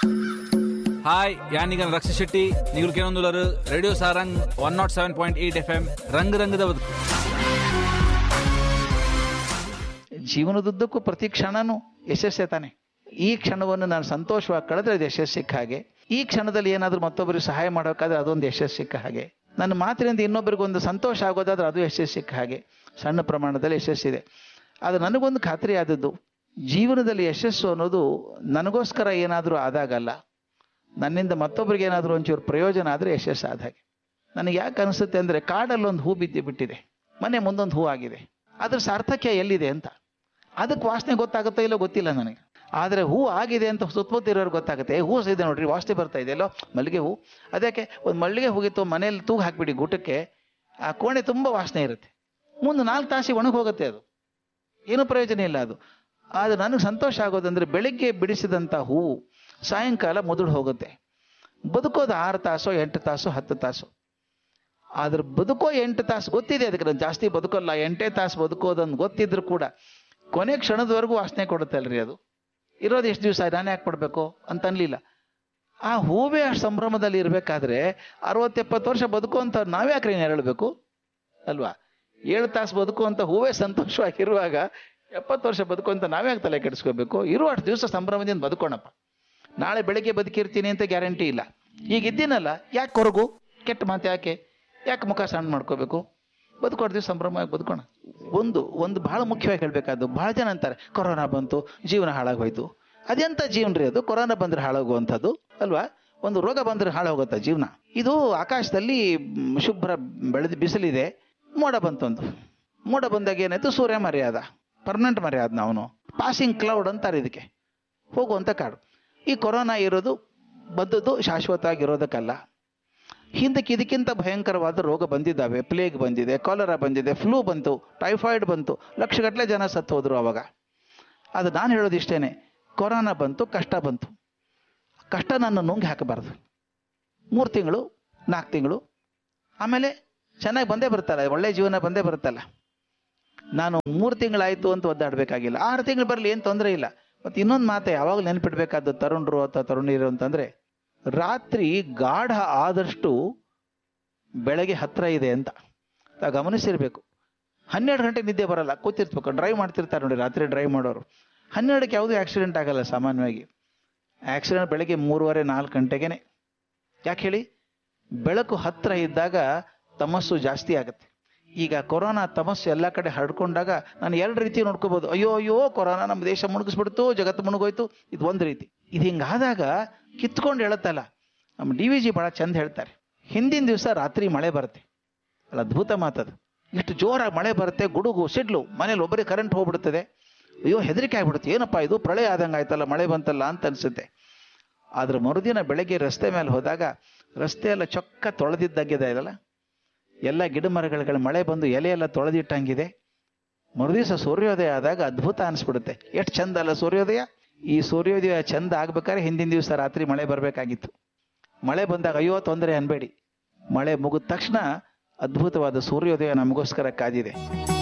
hi యానిగన్ Raksha Shetty ನೀವು ಕೇಳೊಂದುಲರು radio Sarang one nought seven point eight F M ರಂಗ್ ರಂಗದ ಬದುಕು ಜೀವನದುದ್ದಕ್ಕೂ ಪ್ರತಿ ಕ್ಷಣನೂ ಯಶಸ್ಸೇ ತಾನೆ ಈ ಕ್ಷಣವನ್ನು ನಾನು ಸಂತೋಷವಾಗಿ ಕಳೆದ್ರೆ ಅದು ಯಶಸ್ಸು ಸಿಕ್ಕ ಹಾಗೆ ಈ ಕ್ಷಣದಲ್ಲಿ ಏನಾದರೂ ಮತ್ತೊಬ್ಬರಿಗೆ ಸಹಾಯ ಮಾಡಬೇಕಾದ್ರೆ ಅದೊಂದು ಯಶಸ್ಸು ಸಿಕ್ಕ ಹಾಗೆ ನನ್ನ ಮಾತಿನಿಂದ ಇನ್ನೊಬ್ಬರಿಗೊಂದು ಸಂತೋಷ ಆಗೋದಾದ್ರೆ ಅದು ಯಶಸ್ಸು ಸಿಕ್ಕ ಹಾಗೆ ಸಣ್ಣ ಪ್ರಮಾಣದಲ್ಲಿ ಯಶಸ್ಸಿದೆ ಅದು ನನಗೊಂದು ಖಾತ್ರಿ ಆದದ್ದು ಜೀವನದಲ್ಲಿ ಯಶಸ್ಸು ಅನ್ನೋದು ನನಗೋಸ್ಕರ ಏನಾದರೂ ಆದಾಗಲ್ಲ ನನ್ನಿಂದ ಮತ್ತೊಬ್ಬರಿಗೆ ಏನಾದರೂ ಒಂಚೂರು ಪ್ರಯೋಜನ ಆದರೆ ಯಶಸ್ಸು ಆದ ಹಾಗೆ ನನಗೆ ಯಾಕೆ ಅನಿಸುತ್ತೆ ಅಂದರೆ ಕಾಡಲ್ಲಿ ಒಂದು ಹೂ ಬಿದ್ದು ಬಿಟ್ಟಿದೆ ಮನೆ ಮುಂದೊಂದು ಹೂ ಆಗಿದೆ ಅದ್ರ ಸಾರ್ಥಕ್ಯ ಎಲ್ಲಿದೆ ಅಂತ ಅದಕ್ಕೆ ವಾಸನೆ ಗೊತ್ತಾಗುತ್ತೋ ಇಲ್ಲೋ ಗೊತ್ತಿಲ್ಲ ನನಗೆ ಆದರೆ ಹೂ ಆಗಿದೆ ಅಂತ ಸುತ್ತಮುತ್ತ ಇರೋರು ಗೊತ್ತಾಗುತ್ತೆ ಏ, ಹೂ ಇದೆ ನೋಡ್ರಿ ವಾಸನೆ ಬರ್ತಾ ಇದೆ ಎಲ್ಲೋ ಮಲ್ಲಿಗೆ ಹೂ ಅದಕ್ಕೆ ಒಂದು ಮಲ್ಲಿಗೆ ಹೋಗಿತ್ತು ಮನೇಲಿ ತೂಗು ಹಾಕ್ಬಿಡಿ ಗೂಟಕ್ಕೆ ಆ ಕೋಣೆ ತುಂಬ ವಾಸನೆ ಇರುತ್ತೆ ಮುಂದೆ ನಾಲ್ಕು ತಾಸಿಗೆ ಒಣಗಿ ಹೋಗುತ್ತೆ ಅದು ಏನೂ ಪ್ರಯೋಜನ ಇಲ್ಲ ಅದು ಆದರೆ ನನಗೆ ಸಂತೋಷ ಆಗೋದಂದ್ರೆ ಬೆಳಿಗ್ಗೆ ಬಿಡಿಸಿದಂಥ ಹೂವು ಸಾಯಂಕಾಲ ಮುದುಡು ಹೋಗುತ್ತೆ ಬದುಕೋದು ಆರು ತಾಸು ಎಂಟು ತಾಸು ಹತ್ತು ತಾಸು ಆದ್ರೆ ಬದುಕೋ ಎಂಟು ತಾಸು ಗೊತ್ತಿದೆ ಅದಕ್ಕೆ ನಾನು ಜಾಸ್ತಿ ಬದುಕೋಲ್ಲ ಎಂಟೇ ತಾಸು ಬದುಕೋದನ್ನು ಗೊತ್ತಿದ್ರು ಕೂಡ ಕೊನೆ ಕ್ಷಣದವರೆಗೂ ವಾಸನೆ ಕೊಡುತ್ತಲ್ರಿ ಅದು ಇರೋದು ಎಷ್ಟು ದಿವಸ ನಾನು ಯಾಕೆ ಕೊಡಬೇಕು ಅಂತ ಅನ್ಲಿಲ್ಲ ಆ ಹೂವೇ ಅಷ್ಟು ಸಂಭ್ರಮದಲ್ಲಿ ಇರಬೇಕಾದ್ರೆ ಅರವತ್ತೆಪ್ಪತ್ತು ವರ್ಷ ಬದುಕುವಂತ ನಾವ್ಯಾಕ್ರಿ ಹೇಳಬೇಕು ಅಲ್ವಾ ಏಳು ತಾಸು ಬದುಕುವಂತ ಹೂವೇ ಸಂತೋಷವಾಗಿರುವಾಗ ಎಪ್ಪತ್ತು ವರ್ಷ ಬದುಕುವಂತ ನಾವ್ಯಾಕೆ ತಲೆ ಕೆಡಿಸ್ಕೋಬೇಕು ಇರುವ ಅಷ್ಟು ದಿವಸ ಸಂಭ್ರಮದಿಂದ ಬದುಕೋಣಪ್ಪ ನಾಳೆ ಬೆಳಿಗ್ಗೆ ಬದುಕಿರ್ತೀನಿ ಅಂತ ಗ್ಯಾರಂಟಿ ಇಲ್ಲ ಈಗ ಇದ್ದೀನಲ್ಲ ಯಾಕೆ ಕೊರಗು ಕೆಟ್ಟ ಮಾತು ಯಾಕೆ ಯಾಕೆ ಮುಖ ಸಣ್ಣ ಮಾಡ್ಕೋಬೇಕು ಬದುಕೊಡ್ತೀವಿ ಸಂಭ್ರಮವಾಗಿ ಬದುಕೋಣ ಒಂದು ಒಂದು ಬಹಳ ಮುಖ್ಯವಾಗಿ ಹೇಳ್ಬೇಕಾದ್ದು ಬಹಳ ಜನ ಅಂತಾರೆ ಕೊರೋನಾ ಬಂತು ಜೀವನ ಹಾಳಾಗೋಯ್ತು ಅದೆಂತ ಜೀವನ ರೀ ಅದು ಕೊರೋನಾ ಬಂದ್ರೆ ಹಾಳಾಗುವಂಥದ್ದು ಅಲ್ವಾ ಒಂದು ರೋಗ ಬಂದ್ರೆ ಹಾಳಾಗೋತ್ತ ಜೀವನ ಇದು ಆಕಾಶದಲ್ಲಿ ಮ್, ಶುಭ್ರ ಬೆಳೆದು ಬಿಸಿಲಿದೆ ಮೋಡ ಬಂತೊಂದು ಮೋಡ ಬಂದಾಗ ಏನಾಯ್ತು ಸೂರ್ಯ ಮರ್ಯಾದ ಪರ್ಮನೆಂಟ್ ಮರ್ಯಾದ ಅವನು ಪಾಸಿಂಗ್ ಕ್ಲೌಡ್ ಅಂತಾರೆ ಇದಕ್ಕೆ ಹೋಗುವಂಥ ಕಾಡು ಈ ಕೊರೋನಾ ಇರೋದು ಬಂದದ್ದು ಶಾಶ್ವತವಾಗಿರೋದಕ್ಕಲ್ಲ ಹಿಂದಕ್ಕೆ ಇದಕ್ಕಿಂತ ಭಯಂಕರವಾದ ರೋಗ ಬಂದಿದ್ದಾವೆ ಪ್ಲೇಗ್ ಬಂದಿದೆ ಕಾಲರಾ ಬಂದಿದೆ ಫ್ಲೂ ಬಂತು ಟೈಫಾಯ್ಡ್ ಬಂತು ಲಕ್ಷಗಟ್ಟಲೆ ಜನ ಸತ್ತು ಹೋದ್ರು ಅವಾಗ ಅದು ನಾನು ಹೇಳೋದು ಇಷ್ಟೇನೆ ಕೊರೋನಾ ಬಂತು ಕಷ್ಟ ಬಂತು ಕಷ್ಟ ನನ್ನ ನುಂಗಿ ಹಾಕಬಾರ್ದು ಮೂರು ತಿಂಗಳು ನಾಲ್ಕು ತಿಂಗಳು ಆಮೇಲೆ ಚೆನ್ನಾಗಿ ಬಂದೇ ಬರುತ್ತಲ್ಲ ಒಳ್ಳೆ ಜೀವನ ಬಂದೇ ಬರುತ್ತಲ್ಲ ನಾನು ಮೂರು ತಿಂಗಳಾಯ್ತು ಅಂತ ಒದ್ದಾಡಬೇಕಾಗಿಲ್ಲ ಆರು ತಿಂಗಳು ಬರಲಿ ಏನು ತೊಂದರೆ ಇಲ್ಲ ಮತ್ತು ಇನ್ನೊಂದು ಮಾತೆ ಯಾವಾಗಲೂ ನೆನಪಿಡ್ಬೇಕಾದ್ದು ತರುಣರು ಅಥವಾ ತರುಣಿಯರು ಅಂತಂದ್ರೆ ರಾತ್ರಿ ಗಾಢ ಆದಷ್ಟು ಬೆಳಗ್ಗೆ ಹತ್ರ ಇದೆ ಅಂತ ತಾವು ಗಮನಿಸಿರ್ಬೇಕು ಹನ್ನೆರಡು ಗಂಟೆ ನಿದ್ದೆ ಬರಲ್ಲ ಕೂತಿರ್ಬೇಕು ಡ್ರೈವ್ ಮಾಡ್ತಿರ್ತಾರೆ ನೋಡಿ ರಾತ್ರಿ ಡ್ರೈವ್ ಮಾಡೋರು ಹನ್ನೆರಡಕ್ಕೆ ಯಾವುದೂ ಆಕ್ಸಿಡೆಂಟ್ ಆಗಲ್ಲ ಸಾಮಾನ್ಯವಾಗಿ ಆಕ್ಸಿಡೆಂಟ್ ಬೆಳಗ್ಗೆ ಮೂರುವರೆ ನಾಲ್ಕು ಗಂಟೆಗೇನೆ ಯಾಕೆ ಹೇಳಿ ಬೆಳಕು ಹತ್ರ ಇದ್ದಾಗ ತಮಸ್ಸು ಜಾಸ್ತಿ ಆಗುತ್ತೆ ಈಗ ಕೊರೋನಾ ತಮಸ್ಸು ಎಲ್ಲ ಕಡೆ ಹರಡ್ಕೊಂಡಾಗ ನಾನು ಎರಡು ರೀತಿ ನೋಡ್ಕೋಬಹುದು ಅಯ್ಯೋ ಅಯ್ಯೋ ಕೊರೋನಾ ನಮ್ಮ ದೇಶ ಮುಳುಗಿಸ್ಬಿಡ್ತು ಜಗತ್ತು ಮುಳುಗೋಯ್ತು ಇದು ಒಂದು ರೀತಿ ಇದು ಹಿಂಗಾದಾಗ ಕಿತ್ಕೊಂಡು ಹೇಳುತ್ತಲ್ಲ ನಮ್ಮ ಡಿ ವಿ ಜಿ ಭಾಳ ಚಂದ ಹೇಳ್ತಾರೆ ಹಿಂದಿನ ದಿವಸ ರಾತ್ರಿ ಮಳೆ ಬರುತ್ತೆ ಅಲ್ಲ ಅದ್ಭುತ ಮಾತದು ಇಷ್ಟು ಜೋರಾಗಿ ಮಳೆ ಬರುತ್ತೆ ಗುಡುಗು ಸಿಡ್ಲು ಮನೇಲಿ ಒಬ್ಬರಿಗೆ ಕರೆಂಟ್ ಹೋಗ್ಬಿಡ್ತದೆ ಅಯ್ಯೋ ಹೆದರಿಕೆ ಆಗ್ಬಿಡುತ್ತೆ ಏನಪ್ಪ ಇದು ಪ್ರಳಯ ಆದಂಗೆ ಆಯ್ತಲ್ಲ ಮಳೆ ಬಂತಲ್ಲ ಅಂತ ಅನ್ಸುತ್ತೆ ಆದ್ರೆ ಮರುದಿನ ಬೆಳಗ್ಗೆ ರಸ್ತೆ ಮೇಲೆ ಹೋದಾಗ ರಸ್ತೆ ಎಲ್ಲ ಚೊಕ್ಕ ತೊಳೆದಿದ್ದಾಗಿದೆ ಅಲ್ಲ ಎಲ್ಲ ಗಿಡ ಮರಗಳ ಮಳೆ ಬಂದು ಎಲೆ ಎಲ್ಲ ತೊಳೆದಿಟ್ಟಂಗಿದೆ ಮರುದಿವಸ ಸೂರ್ಯೋದಯ ಆದಾಗ ಅದ್ಭುತ ಅನಿಸ್ಬಿಡುತ್ತೆ ಎಷ್ಟು ಚಂದ ಅಲ್ಲ ಸೂರ್ಯೋದಯ ಈ ಸೂರ್ಯೋದಯ ಚಂದ ಆಗ್ಬೇಕಾದ್ರೆ ಹಿಂದಿನ ದಿವಸ ರಾತ್ರಿ ಮಳೆ ಬರಬೇಕಾಗಿತ್ತು ಮಳೆ ಬಂದಾಗ ಅಯ್ಯೋ ತೊಂದರೆ ಅನ್ಬೇಡಿ ಮಳೆ ಮುಗಿದ ತಕ್ಷಣ ಅದ್ಭುತವಾದ ಸೂರ್ಯೋದಯ ನಮಗೋಸ್ಕರ ಕಾದಿದೆ